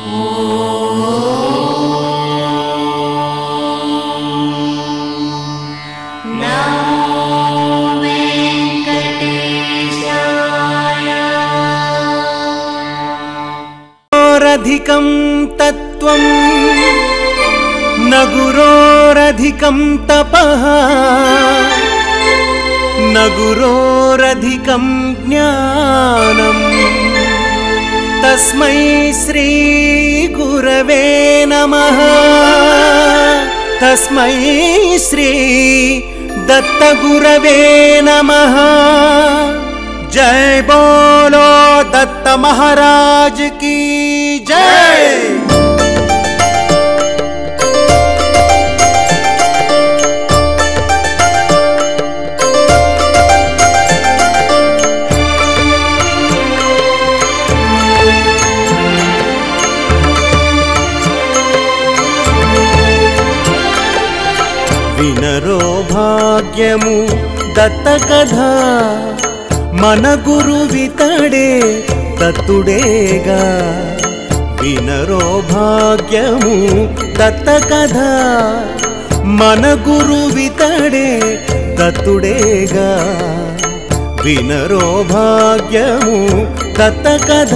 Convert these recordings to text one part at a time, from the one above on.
గురోరధికం తత్వం న గురోరధికం తపః న గురోరధికం జ్ఞానం తస్మై శ్రీ గురవే నమః తస్మై శ్రీ దత్తగురవే నమః जय बोलो दत्त महाराज की जय వినరో భాగ్యము దత్త కథ మన గురువితడే దత్తుడేగా వినరో భాగ్యము దత్త కథ మన గురువితడే దత్తుడేగా వినరో భాగ్యము దత్త కథ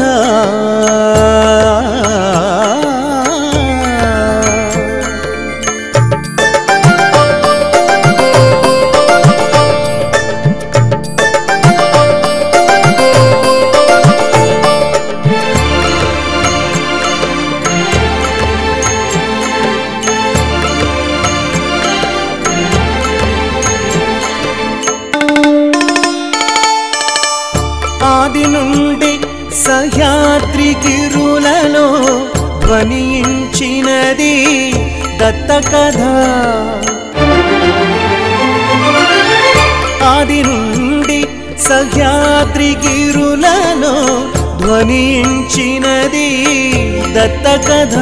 ఆది నుండి సహ్యాద్రి గిరులలో ధ్వనించినది దత్త కథ ఆది నుండి సహ్యాద్రి గిరులలో ధ్వనించినది దత్త కథ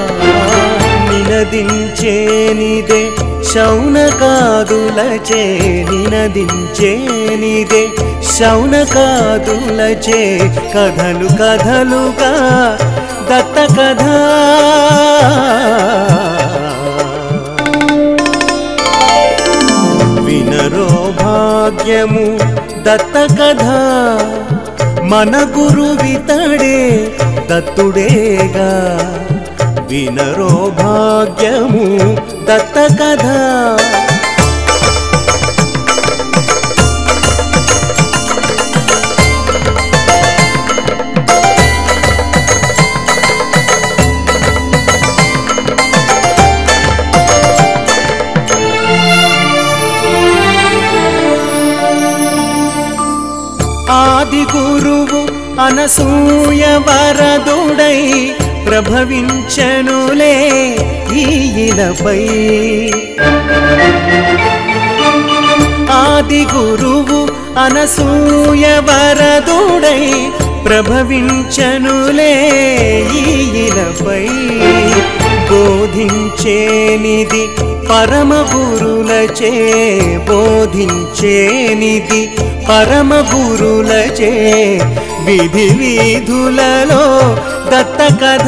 నినదించేనిదే శౌనకాదులచే నినదించేనిదే శౌనకాదులచే కథలు కథలుగా దత్త కథ వినరో భాగ్యము దత్త కథ మన గురువితడే దత్తుడేగా వినరో భాగ్యము దత్త కథ ఆది గురువు అనసూయ వరదుడై ప్రభవించనులే ఈలపై ఆది గురువు అనసూయ వరదుడై ప్రభవించనులే ఈలపై బోధించేనిది పరమ గురులచే బోధించేనిది పరమ గురులచే విధి విధులలో దత్త కథ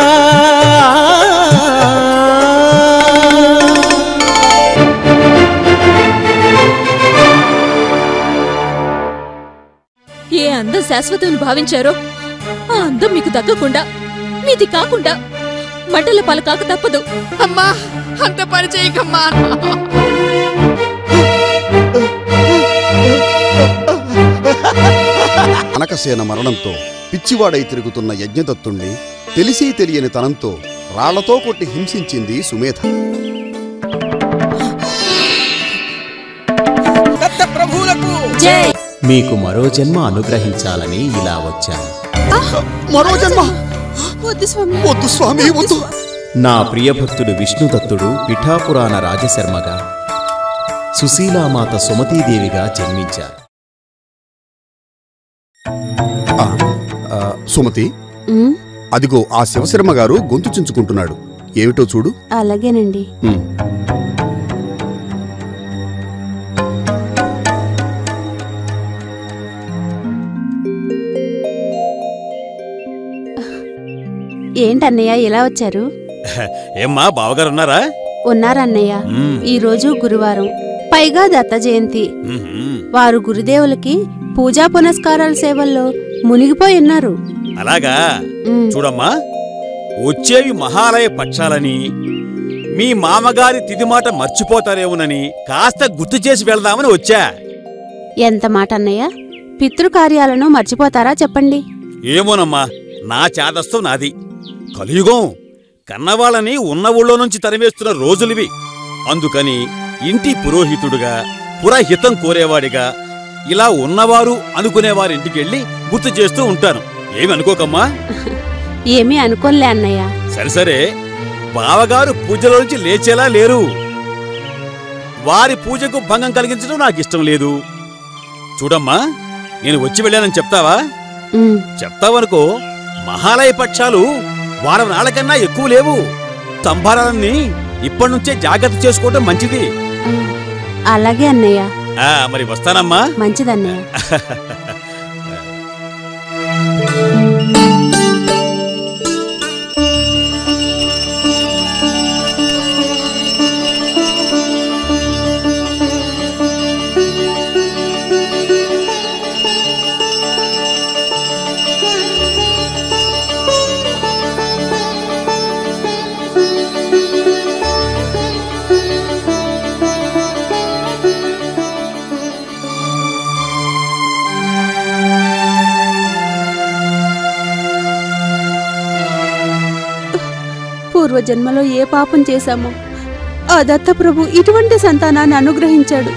ఏ అందం శాశ్వతం భావించారో ఆ అందం మీకు దక్కకుండా మీది కాకుండా మంటల పాలు కాక తప్పదు అమ్మా అంత పని చేయకమ్మా అనకసేన మరణంతో పిచ్చివాడై తిరుగుతున్న యజ్ఞదత్తుణ్ణి తెలిసి తెలియని తనంతో రాళ్లతో కొట్టి హింసించింది సుమేధ దత్త ప్రభువులకు జై మీకు మరో జన్మ అనుగ్రహించాలని ఇలా వచ్చాను మరో జన్మ వద్దు స్వామి వద్దు స్వామి వద్దు నా ప్రియభక్తుడు విష్ణుదత్తుడు పిఠాపురాణ రాజశర్మగా సుశీలామాత సుమతీదేవిగా జన్మించారు ఆ, ఆ, సుమతి ఉమ్, అదిగో ఆ శివశర్మ గారు గొంతు చించుకుంటున్నాడు ఏమిటో చూడు అలాగేనండి ఉమ్. ఏంటన్నయ్య ఇలా వచ్చారు ఏమ్మా బావగారు ఉన్నారా ఉన్నారన్నయ్య మ్మ్. ఈరోజు గురువారం పైగా దత్త జయంతి మ్మ్హ్మ్. వారు గురుదేవులకి పూజా పునస్కారాల సేవల్లో మునిగిపోయి ఉన్నారు అలాగా మ్మ్. చూడమ్మా వచ్చేవి మహాలయ పక్షాలని మీ మామగారి తిదిమాట మర్చిపోతారేమోనని కాస్త గుర్తు చేసి వెళ్దామని వచ్చా ఎంత మాట అన్నయ్య పితృకార్యాలను మర్చిపోతారా చెప్పండి ఏమోనమ్మా నా చేదస్తం నాది కలియుగం కన్నవాళ్ళని ఉన్న ఊళ్ళో నుంచి తరివేస్తున్న రోజులివి అందుకని ఇంటి పురోహితుడుగా పురహితం కోరేవాడిగా ఇలా ఉన్నవారు అనుకునేవారింటికెళ్ళి గుర్తు చేస్తూ ఉంటాను ఏమి అనుకోకమ్మా ఏమీ అనుకోలే అన్నయ్య సరే సరే బావగారు పూజలోంచి లేచేలా లేరు వారి పూజకు భంగం కలిగించడం నాకు ఇష్టం లేదు చూడమ్మా నేను వచ్చి వెళ్ళానని చెప్తావా మ్మ్. చెప్తావనుకో మహాలయ పక్షాలు వారం నాళ్ళకన్నా ఎక్కువ లేవు సంభారాలన్నీ ఇప్పటి నుంచే జాగ్రత్త చేసుకోవడం మంచిది ఆ, అలాగే అన్నయ్య ఆ మరి వస్తానమ్మా మంచిదన్నయ్య పూర్వజన్మలో ఏ పాపం చేశామో ఆ దత్తప్రభు ఇటువంటి సంతానాన్ని అనుగ్రహించాడు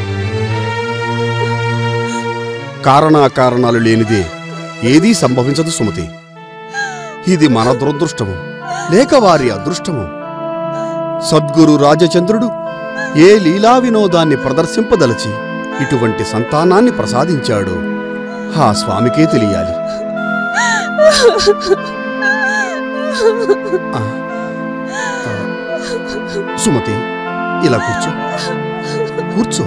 కారణాకారణాలు లేనిదే ఏదీ సంభవించదు సుమతి ఇది మన దురదృష్టము లేక వారి అదృష్టము సద్గురు రాజచంద్రుడు ఏ లీలా వినోదాన్ని ప్రదర్శింపదలచి ఇటువంటి సంతానాన్ని ప్రసాదించాడో ఆ స్వామికే తెలియాలి ఆ, ఆ, సుమతి ఇలా కూర్చో కూర్చో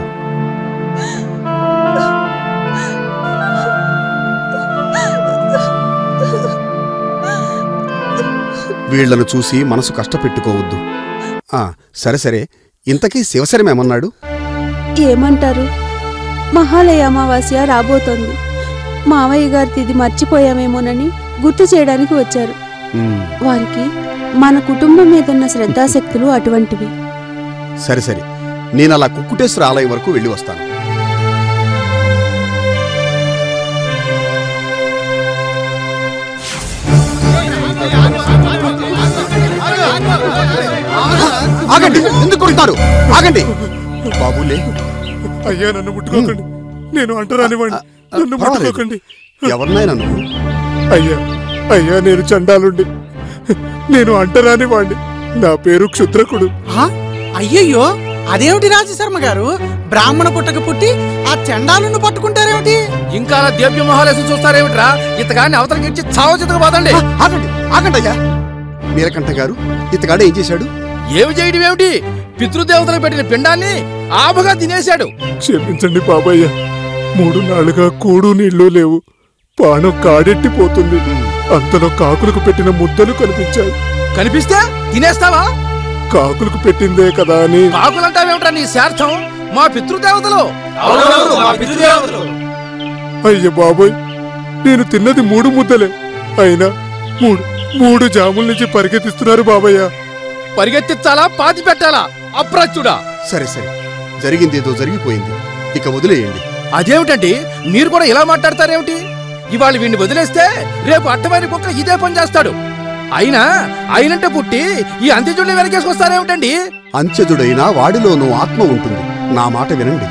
వీళ్లను చూసి మనసు కష్టపెట్టుకోవద్దు ఆ సరే సరే ఇంతకీ శివశరమేమన్నాడు ఏమంటారు మహాలయ అమావాస్య రాబోతోంది మావయ్య గారి తిది మర్చిపోయామేమోనని గుర్తు చేయడానికి వచ్చారు ఉమ్, వారికి మన కుటుంబం మీదున్న శ్రద్ధాశక్తులు అటువంటివి సరే సరే నేను అలా కుక్కుటేశ్వర ఆలయం వరకు వెళ్ళి వస్తాను ఆగండి ఎందుకు కొడతారు ఆగండి బాబులే అయ్యా నన్ను ముట్టుకోకండి నేను అంటరాని వాడిని నన్ను పర్వాలేదు. ముట్టుకోకండి ఎవరినైనా నువ్వు అయ్యా అయ్యా నేను చండాలుండి నేను అంటరాని వాడిని నా పేరు క్షుద్రకుడు ఆ? అయ్యయ్యో అదేమిటి రాజశర్మ గారు బ్రాహ్మణ పుట్టక పుట్టి ఆ చండాలను పట్టుకుంటారేమిటి ఇంకా అలా దేవ్య మహాలేశం చూస్తారేమిట్రా ఇతగాన్ని అవతలకి ఇచ్చి చావచితకు పోదండి ఆగండి ఆగండి అయ్యా నీలకంఠ గారు ఇతగాడు ఏం చేశాడు ఏమి చేయడం ఏమిటి పితృదేవతలకు పెట్టిన పిండాన్ని ఆబగా తినేశాడు క్షమించండి బాబయ్య మూడు నాళ్ళుగా కూడు నీళ్లు లేవు పానం కాడెట్టిపోతుంది అంతలో కాకులకు పెట్టిన ముద్దలు కనిపించాయి కనిపిస్తే తినేస్తావా కాకులకు పెట్టిందే కదా అని కాకులంటావేమిట్రా నీ శార్థం మా పితృదేవతలు అయ్య బాబోయ్ నేను తిన్నది మూడు ముద్దలే అయినా మూడు మూడు జాముల నుంచి పరిగెత్తిస్తున్నారు బాబయ్య పరిగెత్తించాలా పాతి పెట్టాలా అప్రాచ్యుడా సరే సరే జరిగిందేదో జరిగిపోయింది ఇక వదిలేయండి అదేమిటండి మీరు కూడా ఇలా మాట్లాడతారేమిటి ఇవాళ వీడిని వదిలేస్తే రేపు అట్టమైన కుక్క ఇదే పని చేస్తాడు అయినా అయినంటే పుట్టి ఈ అంత్యజుడిని వెనకేసుకొస్తారేమిటండి అంత్యజుడైనా వాడిలోనూ ఆత్మ ఉంటుంది నా మాట వినండి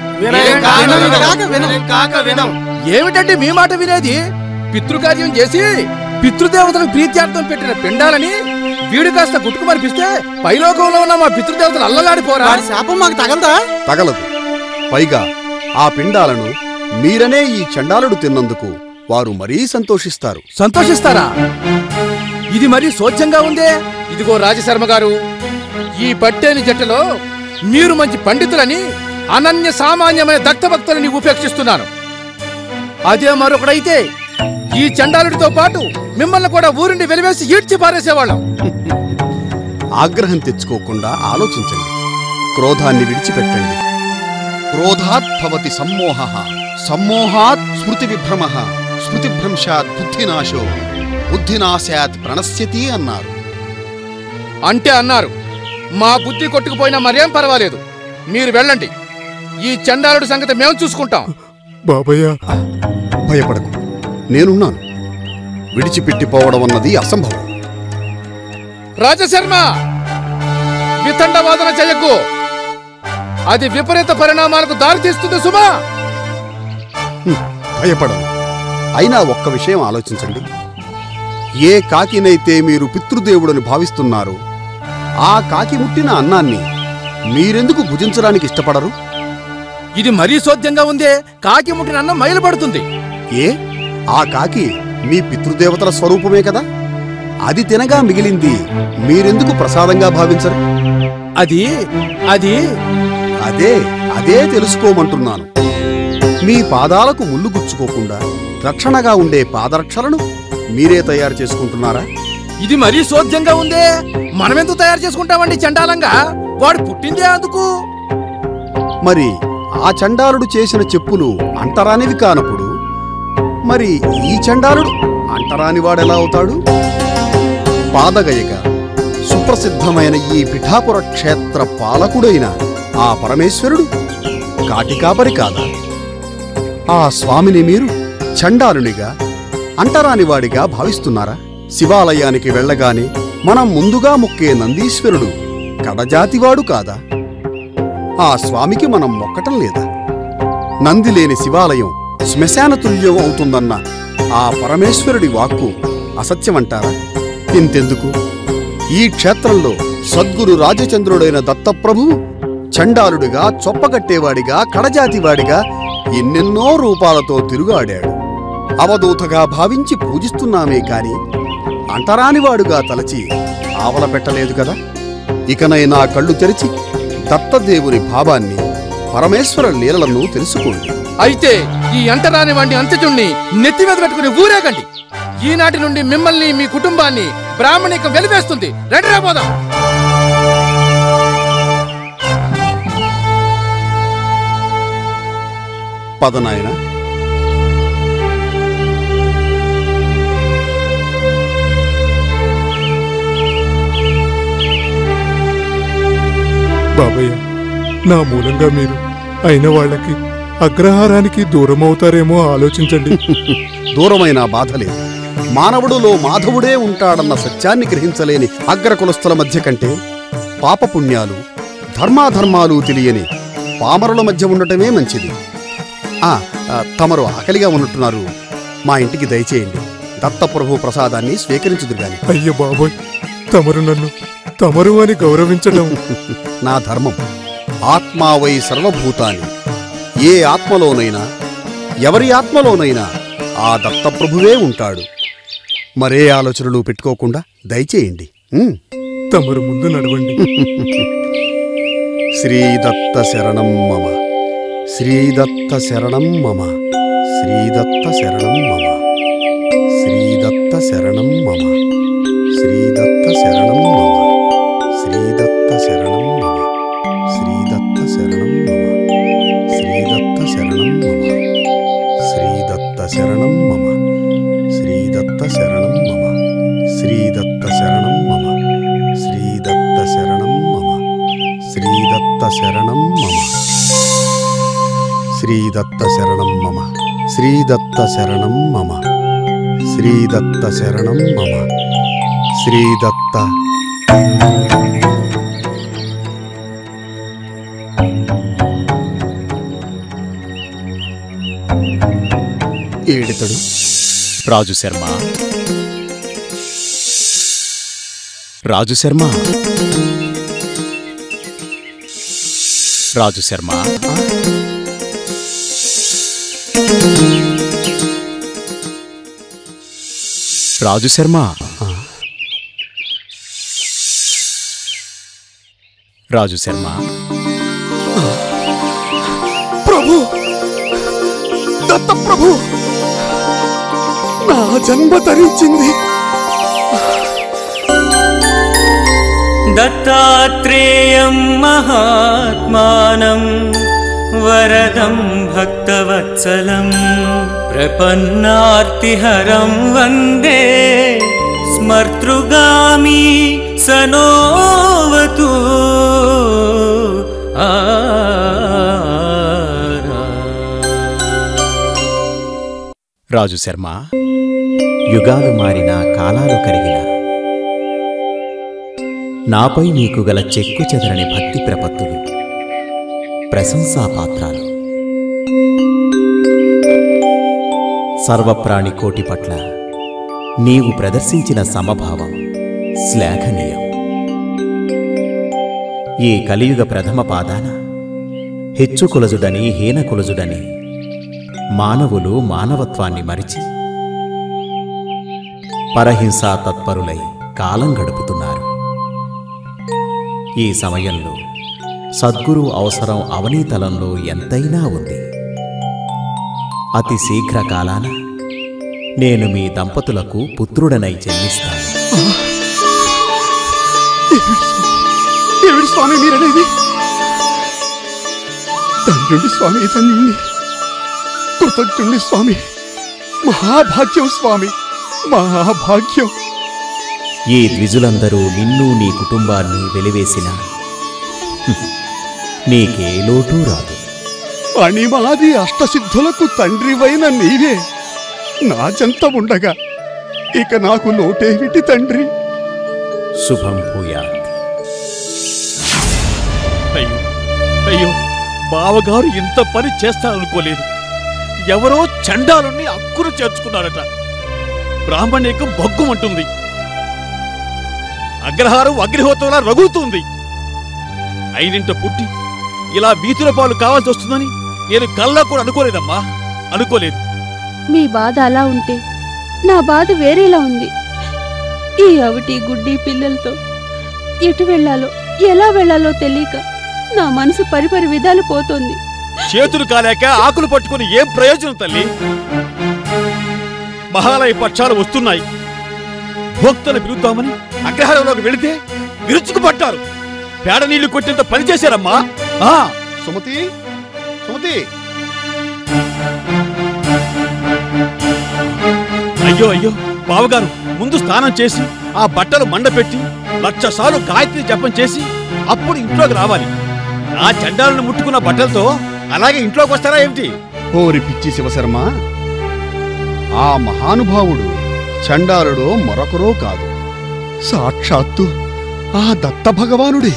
కాక వినం. ఏమిటండి మీ మాట వినేది పితృకార్యం చేసి పితృదేవతలకు ప్రీత్యార్థం పెట్టిన పిండాలని వీడు కాస్త గుట్టుకు మరిపిస్తే పైలోకంలో ఉన్న మా పితృదేవతలు అల్లలాడిపోరా వాడి శాపం మాకు తగలదా తగలదు పైగా ఆ పిండాలను మీరనే ఈ చండాలుడు తిన్నందుకు వారు మరీ సంతోషిస్తారు సంతోషిస్తారా ఇది మరీ సోచ్యంగా ఉందే ఇదిగో రాజశర్మ గారు ఈ పట్టేని జట్టులో మీరు మంచి పండితులని అనన్య సామాన్యమైన దత్తభక్తులని ఉపేక్షిస్తున్నాను అదే మరొకడైతే ఈ చండాలుడితో పాటు మిమ్మల్ని కూడా ఊరిని వెలివేసి ఈడ్చి పారేసేవాళ్ళం ఆగ్రహం తెచ్చుకోకుండా ఆలోచించండి క్రోధాన్ని విడిచిపెట్టండి క్రోధాత్ భవతి సమ్మోహ సమ్మోహాత్ స్మృతి విభ్రమ స్మృతిభ్రంశాత్ బుద్ధినాశో బుద్ధినాశాత్ ప్రణశ్యతి అన్నారు అంటే అన్నారు మా బుద్ధి కొట్టుకుపోయినా మరేం పర్వాలేదు మీరు వెళ్ళండి ఈ చండాలుడి సంగతి మేము చూసుకుంటాం బాబయ్య భయపడకు నేనున్నాను విడిచిపెట్టిపోవడం అన్నది అసంభవం రాజశర్మ వితండ వాదన చెయ్యకు అది విపరీత పరిణామాలకు దారితీస్తుంది సుమా భయపడను అయినా ఒక్క విషయం ఆలోచించండి ఏ కాకినైతే మీరు పితృదేవుడని భావిస్తున్నారు ఆ కాకి ముట్టిన అన్నాన్ని మీరెందుకు భుజించడానికి ఇష్టపడరు ఇది మరీ సోద్యంగా ఉందే కాకి ముట్టిన అన్నం మైలుపడుతుంది ఏ ఆ కాకి మీ పితృదేవతల స్వరూపమే కదా అది తినగా మిగిలింది మీరెందుకు ప్రసాదంగా భావించరు అది అది అదే అదే తెలుసుకోమంటున్నాను మీ పాదాలకు ముళ్ళు గుచ్చుకోకుండా రక్షణగా ఉండే పాదరక్షలను మీరే తయారు చేసుకుంటున్నారా ఇది మరీ సోద్యంగా ఉందే మనమెందుకు తయారు చేసుకుంటామండి చండాలంగా వాడు పుట్టిందే అందుకు మరి ఆ చండాలుడు చేసిన చెప్పులు అంటరానివి కానప్పుడు మరి ఈ చండాలుడు అంటరాని వాడెలా అవుతాడు పాదగయగా సుప్రసిద్ధమైన ఈ పిఠాపుర క్షేత్ర పాలకుడైన ఆ పరమేశ్వరుడు కాటికాపరి కాదా ఆ స్వామిని మీరు చండాలునిగా అంటరానివాడిగా భావిస్తున్నారా శివాలయానికి వెళ్ళగానే మనం ముందుగా మొక్కే నందీశ్వరుడు కడజాతివాడు కాదా ఆ స్వామికి మనం మొక్కటం లేదా నంది లేని శివాలయం శ్మశాన తుల్యం అవుతుందన్న ఆ పరమేశ్వరుడి వాక్కు అసత్యమంటారా ఇంతెందుకు ఈ క్షేత్రంలో సద్గురు రాజచంద్రుడైన దత్తప్రభువు చండాలుడిగా చొప్పగట్టేవాడిగా కడజాతివాడిగా ఎన్నెన్నో రూపాలతో తిరుగాడాడు అవధూతగా భావించి పూజిస్తున్నామే కాని అంటరానివాడుగా తలచి ఆవల పెట్టలేదు కదా ఇకనైనా కళ్ళు తెరిచి దత్తదేవుని భావాన్ని పరమేశ్వర లీలలను తెలుసుకోండి అయితే ఈ అంటరాని వాడిని అంత్యజుణ్ణి నెత్తి మీద పెట్టుకుని ఊరేగండి ఈనాటి నుండి మిమ్మల్ని మీ కుటుంబాన్ని బ్రాహ్మణిక వెలివేస్తుంది రెడీ రాబోదాం పదనాయన బాబయ్య నా మూలంగా మీరు అయిన వాళ్ళకి అగ్రహారానికి దూరం అవుతారేమో ఆలోచించండి దూరమైన బాధ లేదు మానవుడులో మాధవుడే ఉంటాడన్న సత్యాన్ని గ్రహించలేని అగ్రకులస్థుల మధ్య కంటే పాపపుణ్యాలు ధర్మాధర్మాలు తెలియని పామరుల మధ్య ఉండటమే మంచిది ఆ ఆ, తమరు ఆకలిగా ఉన్నట్టున్నారు మా ఇంటికి దయచేయండి దత్తప్రభు ప్రసాదాన్ని స్వీకరించుదురుగాని అయ్య బాబోయ్ తమరు నన్ను తమరు అని గౌరవించడం నా ధర్మం ఆత్మావై సర్వభూతాన్ని ఏ ఆత్మలోనైనా ఎవరి ఆత్మలోనైనా ఆ దత్తప్రభువే ఉంటాడు మరే ఆలోచనలు పెట్టుకోకుండా దయచేయండి ఉమ్. తమరు ముందు నడవండి శ్రీదత్త శరణం మమ శ్రీదత్త శరణం మమ శ్రీదత్త శరణం మమ శ్రీదత్త శరణం మమ శ్రీదత్త శరణం మమ శ్రీదత్త శరణం మమ శ్రీదత్త శరణం మమ శ్రీదత్త శరణం మమ శ్రీదత్త శరణం మమ శ్రీదత్త శరణం మమ శ్రీదత్త శరణం మమ శ్రీదత్త శరణం మమ శ్రీదత్త శరణం మమ శ్రీదత్త శరణం మమ శ్రీదత్త శరణం మమ శ్రీదత్త శరణం మమ శ్రీదత్త ఏడితడు రాజు శర్మ రాజు శర్మ రాజు శర్మ రాజు శర్మ రాజు శర్మ ప్రభు దత్త ప్రభు నా జన్మ తరించింది दत्तात्रेयं महात्मानं वरदं भक्तवत्सलं प्रपन्नार्तिहरं वन्दे स्मर्तृगामी सनोवतु రాజు శర్మ యుగాలు మారిన కాలాలు కరిగిన నాపై నీకు గల చెక్కు చెదరని భక్తి ప్రపత్తులు ప్రశంసాపాత్రాలు సర్వప్రాణి కోటి పట్ల నీవు ప్రదర్శించిన సమభావం శ్లాఘనీయం ఈ కలియుగ ప్రథమ పాదాన హెచ్చు కులజుడని హీన కులజుడని మానవులు మానవత్వాన్ని మరిచి పరహింసా తత్పరులై కాలం గడుపుతున్నారు ఈ సమయంలో సద్గురు అవసరం అవనీతలంలో ఎంతైనా ఉంది అతి శీఘ్ర కాలాన నేను మీ దంపతులకు పుత్రుడనై జన్మిస్తాను ఏమిటి స్వామి మీరనేది ధన్యుడి స్వామి ధన్యుణ్ణి కృతజ్ఞుణ్ణి స్వామి మహాభాగ్యం స్వామి మహాభాగ్యం ఈ ద్విజులందరూ నిన్ను నీ కుటుంబాన్ని వెలివేసిన నీకే లోటు రాదు అణిమాది అష్టసిద్ధులకు తండ్రివైన నీవే నా చెంత ఉండగా ఇక నాకు లోటేమిటి తండ్రి శుభం భూయాత్ అయ్యో అయ్యో బావగారు ఇంత పని చేస్తారనుకోలేదు ఎవరో చండాలుణ్ణి అక్కున చేర్చుకున్నారట బ్రాహ్మణ్యకం బొగ్గుమంటుంది అగ్రహారం అగ్నిహోత్రంలా రగులుతుంది అయినింట పుట్టి ఇలా వీధుల పాలు కావాల్సి వస్తుందని నేను కల్లా కూడా అనుకోలేదమ్మా అనుకోలేదు మీ బాధ అలా ఉంటే నా బాధ వేరేలా ఉంది ఈ అవిటి గుడ్డి పిల్లలతో ఎటు వెళ్ళాలో ఎలా వెళ్ళాలో తెలియక నా మనసు పరిపరి విధాలు పోతోంది చేతులు కాలేక ఆకులు పట్టుకుని ఏం ప్రయోజనం తల్లి మహాలయ పక్షాలు వస్తున్నాయి భోక్తలు పిలుద్దామని అగ్రహారంలోకి వెళితే విరుచుకు పట్టారు పేడ నీళ్లు కొట్టేంత పని చేశారమ్మా ఆ, సుమతి సుమతి అయ్యో అయ్యో బావగారు ముందు స్నానం చేసి ఆ బట్టలు మండపెట్టి లక్ష సార్లు గాయత్రి జపం చేసి అప్పుడు ఇంట్లోకి రావాలి ఆ చండాలను ముట్టుకున్న బట్టలతో అలాగే ఇంట్లోకి వస్తారా ఏమిటి ఓరి పిచ్చి శివశర్మ ఆ మహానుభావుడు చండాలుడో మరొకరో కాదు సాక్షాత్తు ఆ దత్త భగవానుడే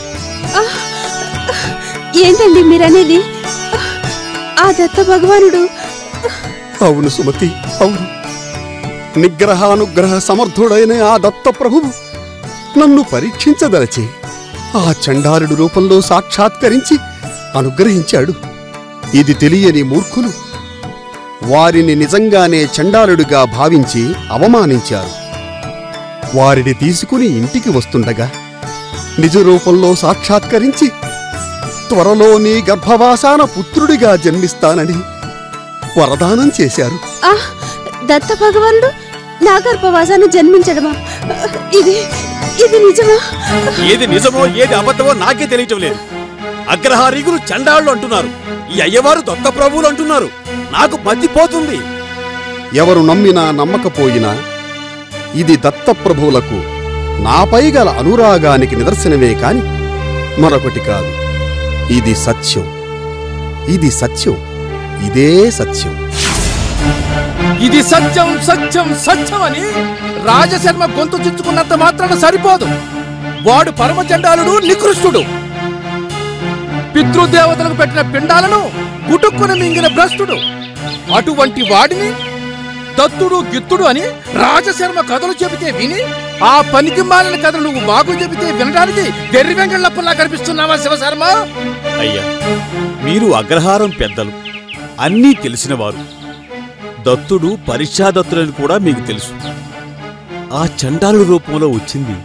ఏంటండి మీరనేది ఆ దత్త భగవానుడు అవును సుమతి అవును నిగ్రహానుగ్రహ సమర్థుడైన ఆ దత్త ప్రభువు నన్ను పరీక్షించదలచి ఆ చండాలుడు రూపంలో సాక్షాత్కరించి అనుగ్రహించాడు ఇది తెలియని మూర్ఖులు వారిని నిజంగానే చండాలుడిగా భావించి అవమానించారు వారిని తీసుకుని ఇంటికి వస్తుండగా నిజ రూపంలో సాక్షాత్కరించి త్వరలో నీ గర్భవాసాన పుత్రుడిగా జన్మిస్తానని వరదానం చేశారు ఆ దత్త భగవానుడు నా గర్భవాసాన్ని జన్మించడమా ఇది ఇది నిజమా ఏది నిజమో ఏది అబద్ధమో నాకే తెలియటం లేదు అగ్రహారీకులు చండాళ్ళు అంటున్నారు ఈ అయ్యవారు దత్త ప్రభువులు అంటున్నారు నాకు మతిపోతుంది ఎవరు నమ్మినా నమ్మకపోయినా ఇది దత్తప్రభువులకు నాపై గల అనురాగానికి నిదర్శనమే కాని మరొకటి కాదు ఇది సత్యం ఇది సత్యం ఇదే సత్యం ఇది సత్యం సత్యం సత్యం అని రాజశర్మ గొంతు చుచ్చుకున్నంత మాత్రాన సరిపోదు వాడు పరమచండాలుడు నికృష్టుడు పితృదేవతలకు పెట్టిన పిండాలను గుటుక్కున మింగిన భ్రష్టుడు అటువంటి వాడిని దత్తుడు గిత్తుడు అని రాజశర్మ కథలు చెబితే విని ఆ పనికి మాలిన కథలు నువ్వు మాకు చెబితే వినడానికి వెర్రి వెంకళ్ళప్పలా కనిపిస్తున్నావా శివశర్మ అయ్యా మీరు అగ్రహారం పెద్దలు అన్నీ తెలిసినవారు దత్తుడు పరీక్షాదత్తుడని కూడా మీకు తెలుసు ఆ చండాలు రూపంలో వచ్చింది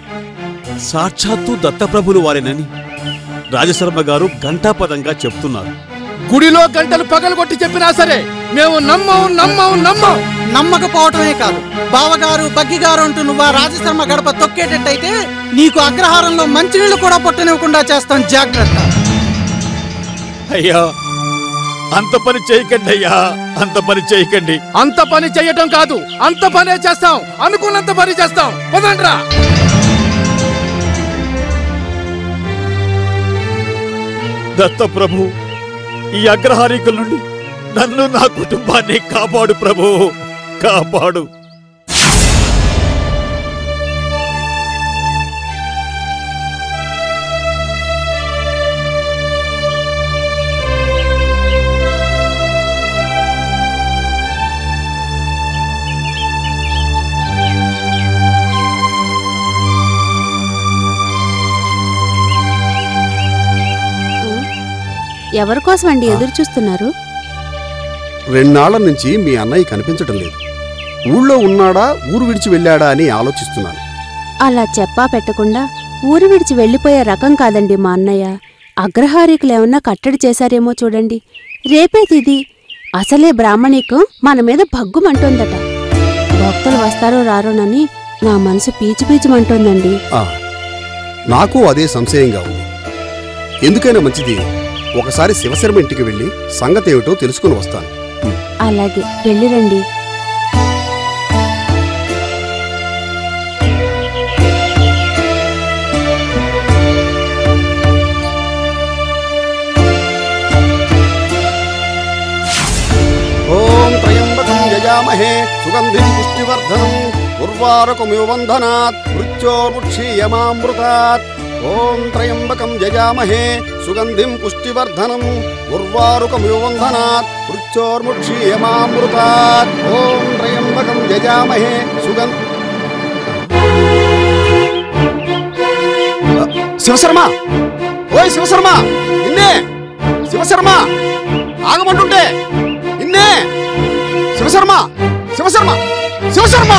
సాక్షాత్తు దత్తప్రభులు వారేనని రాజశర్మ గారు ఘంటాపదంగా చెప్తున్నారు గుడిలో గంటలు పగలగొట్టి చెప్పినా సరే మేము నమ్మం నమ్మం నమ్మం నమ్మకపోవటమే కాదు బావగారు బగ్గిగారు అంటూ నువ్వు ఆ రాజశర్మ గడప తొక్కేటట్టయితే నీకు అగ్రహారంలో మంచినీళ్ళు కూడా పొట్టనివ్వకుండా చేస్తాం జాగ్రత్త అయ్యా అంత పని చేయకండి అయ్యా అంత పని చేయకండి అంత పని చెయ్యటం కాదు అంత పనే చేస్తాం అనుకున్నంత పని చేస్తాం పదండ్రా దత్త ప్రభు ఈ అగ్రహారికుల నుండి నన్ను నా కుటుంబాన్ని కాపాడు ప్రభు కాపాడు ఎవరి కోసం అండి ఎదురు చూస్తున్నారు రెండాళ్ల నుంచి మీ అన్నయ్య కనిపించటం లేదు ఊళ్ళో ఉన్నాడా ఊరు విడిచి వెళ్ళాడా అని ఆలోచిస్తున్నాను అలా చెప్పా పెట్టకుండా ఊరు విడిచి వెళ్ళిపోయే రకం కాదండి మా అన్నయ్య అగ్రహారీకులు ఏమన్నా కట్టడి చేశారేమో చూడండి రేపే తిది అసలే బ్రాహ్మణికం మన మీద భగ్గుమంటోందట భక్తులు వస్తారో రారోనని నా మనసు పీచు పీచుమంటోందండి ఆ, నాకు అదే సంశయంగా ఉంది ఎందుకైనా మంచిది ఒకసారి శివశర్మ ఇంటికి వెళ్ళి సంగతి ఏమిటో తెలుసుకుని వస్తాను అలాగే వెళ్ళిరండి ఓం త్రయంబకం యజామహే సుగంధిం పుష్టివర్ధనం ఉర్వారకమివ బంధనాత్ మృత్యోర్ముక్షీయమామృతాత్ ఓం త్రయంబకం యజామహే సుగంధిం పుష్టివర్ధనం ఉర్వారుకమివ బంధనాత్ మృత్యోర్ముక్షీయమామృతాత్ ఓం త్రయంబకం యజామహే సుగం శివశర్మ ఓయ్ శివశర్మ నిన్నే శివశర్మ ఆగమంటుంటే నిన్నే శివశర్మ శివశర్మ శివశర్మ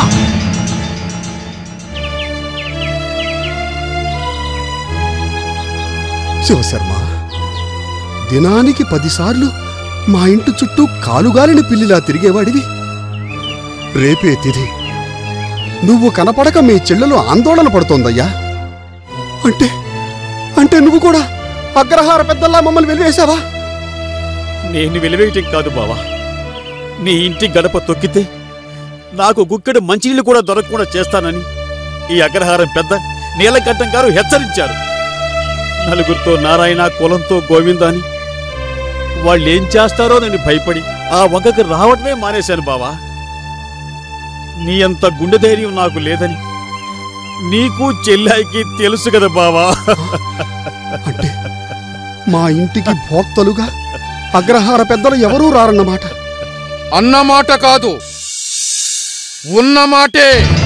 శివశర్మ దినానికి పదిసార్లు మా ఇంటి చుట్టూ కాలుగాలిన పిల్లిలా తిరిగేవాడివి రేపే తిది నువ్వు కనపడక మీ చెల్లెలు ఆందోళన పడుతోందయ్యా అంటే అంటే నువ్వు కూడా అగ్రహార పెద్దల్లా మమ్మల్ని వెలివేశావా నేను వెలివేయటం కాదు బావా నీ ఇంటి గడప తొక్కితే నాకు గుక్కెడు మంచినీళ్ళు కూడా దొరకకుండా చేస్తానని ఈ అగ్రహారం పెద్ద నీలకంఠం గారు హెచ్చరించారు నలుగురితో నారాయణ కులంతో గోవింద అని వాళ్ళేం చేస్తారో నేను భయపడి ఆ వంకకి రావటమే మానేశాను బావా నీ అంత గుండె ధైర్యం నాకు లేదని నీకు చెల్లాయికి తెలుసు కదా బావా అంటే మా ఇంటికి భోక్తలుగా అగ్రహార పెద్దలు ఎవరూ రారన్నమాట అన్నమాట కాదు ఉన్నమాటే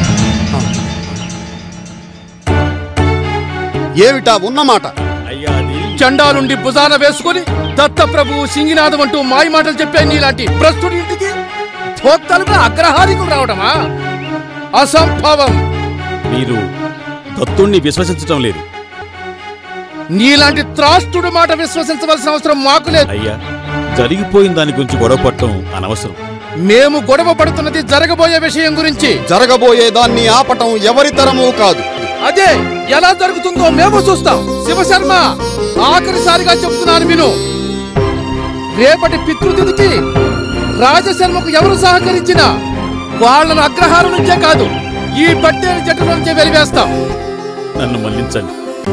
ఏమిటా ఉన్నమాట అయ్యా అది చండాలుండి భుజాన వేసుకుని దత్తప్రభు సింగినాథం అంటూ మాయ మాటలు చెప్పే నీలాంటి ప్రస్తుడి ఇంటికి భోక్తలుగా అగ్రహారికులు రావడమా అసంభవం మీరు దత్తుణ్ణి విశ్వసించటం లేదు నీలాంటి త్రాష్టుడి మాట విశ్వసించవలసిన అవసరం మాకు లేదు అయ్యా జరిగిపోయిన దాని గురించి గొడవ పడటం అనవసరం మేము గొడవ పడుతున్నది జరగబోయే విషయం గురించి జరగబోయే దాన్ని ఆపటం ఎవరి తరమూ కాదు అదే ఎలా జరుగుతుందో మేము చూస్తాం శివశర్మ ఆఖరిసారిగా చెబుతున్నాను విను రేపటి పితృతిథికి రాజశర్మకు ఎవరు సహకరించినా వాళ్ళను అగ్రహారం నుంచే కాదు ఈ పట్టేరు చెట్టు నుంచే వెలివేస్తాం నన్ను మన్నించండి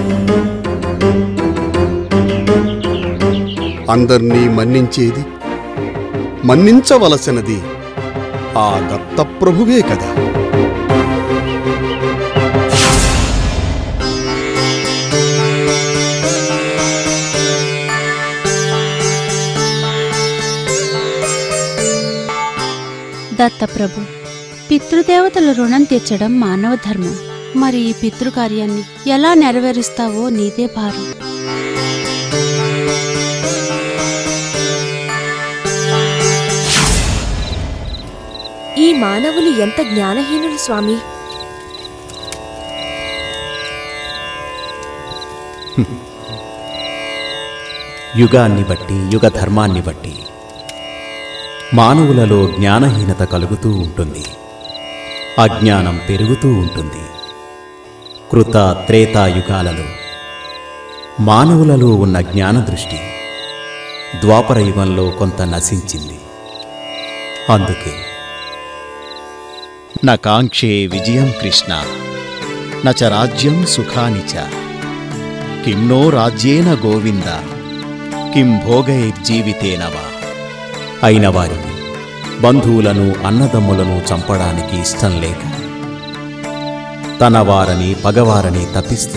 అందర్నీ మన్నించేది మన్నించవలసినది ఆ దత్తప్రభువే కదా దత్తప్రభు పితృదేవతల రుణం తీర్చడం మానవ ధర్మం మరి ఈ పితృకార్యాన్ని ఎలా నెరవేరుస్తావో నీదే భారం ఈ మానవులు ఎంత జ్ఞానహీనులు స్వామి యుగాన్ని బట్టి యుగ ధర్మాన్ని బట్టి మానవులలో జ్ఞానహీనత కలుగుతూ ఉంటుంది అజ్ఞానం పెరుగుతూ ఉంటుంది కృత త్రేతాయుగాలలో మానవులలో ఉన్న జ్ఞానదృష్టి ద్వాపర యుగంలో కొంత నశించింది అందుకే నకాంక్షే విజయం కృష్ణ నచ రాజ్యం సుఖాని చ కిం నో రాజ్యేన గోవింద కిం భోగైర్జీవితేన వా అయిన వారిని బంధువులను అన్నదమ్ములను చంపడానికి ఇష్టం లేక తన వారని పగవారని తప్పిస్తూ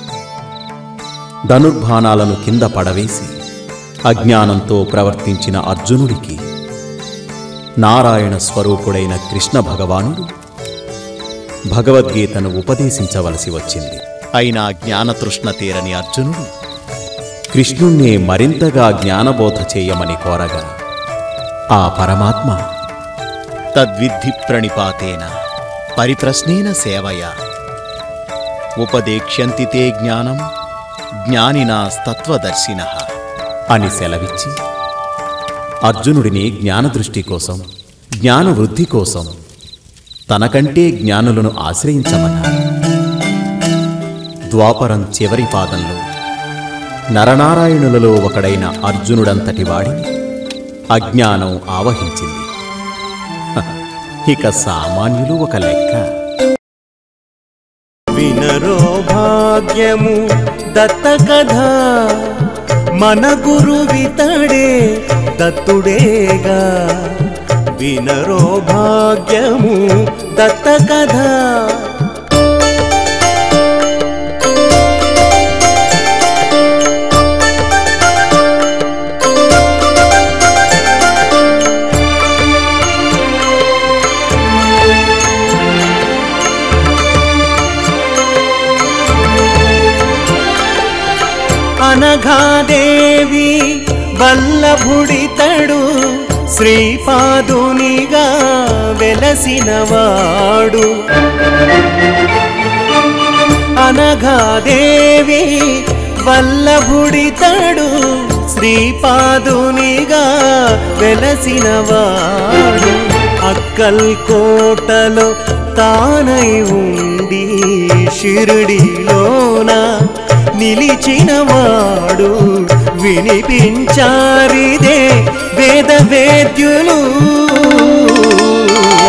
ధనుర్బాణాలను కింద పడవేసి అజ్ఞానంతో ప్రవర్తించిన అర్జునుడికి నారాయణ స్వరూపుడైన కృష్ణ భగవానుడు భగవద్గీతను ఉపదేశించవలసి వచ్చింది అయినా జ్ఞానతృష్ణ తీరని అర్జునుడు కృష్ణుణ్ణే మరింతగా జ్ఞానబోధ చేయమని కోరగా ఆ పరమాత్మ తద్విద్ధి ప్రణిపాతేన పరిప్రశ్నేన సేవయా ఉపదేక్ష్యంతి తే జ్ఞానం జ్ఞానినాస్తత్వదర్శిన అని సెలవిచ్చి అర్జునుడిని జ్ఞానదృష్టి కోసం జ్ఞానవృద్ధి కోసం తనకంటే జ్ఞానులను ఆశ్రయించమన్నారు ద్వాపరం చివరి పాదంలో నరనారాయణులలో ఒకడైన అర్జునుడంతటి వాడిని అజ్ఞానం ఆవహించింది హ, ఇక సామాన్యులు ఒక లెక్క వినరో భాగ్యము దత్త కథ మన గురువితడే దత్తుడేగా వినరో భాగ్యము దత్త కథ అనఘాదేవి వల్లభుడితడు శ్రీపాదునిగా వెలసినవాడు అనఘాదేవి వల్లభుడితడు శ్రీపాదునిగా వెలసినవాడు అక్కల్ కోటలో తానై ఉండి షిరుడిలోన నిలిచినవాడు వినిపించారిదే వేద వేద్యులు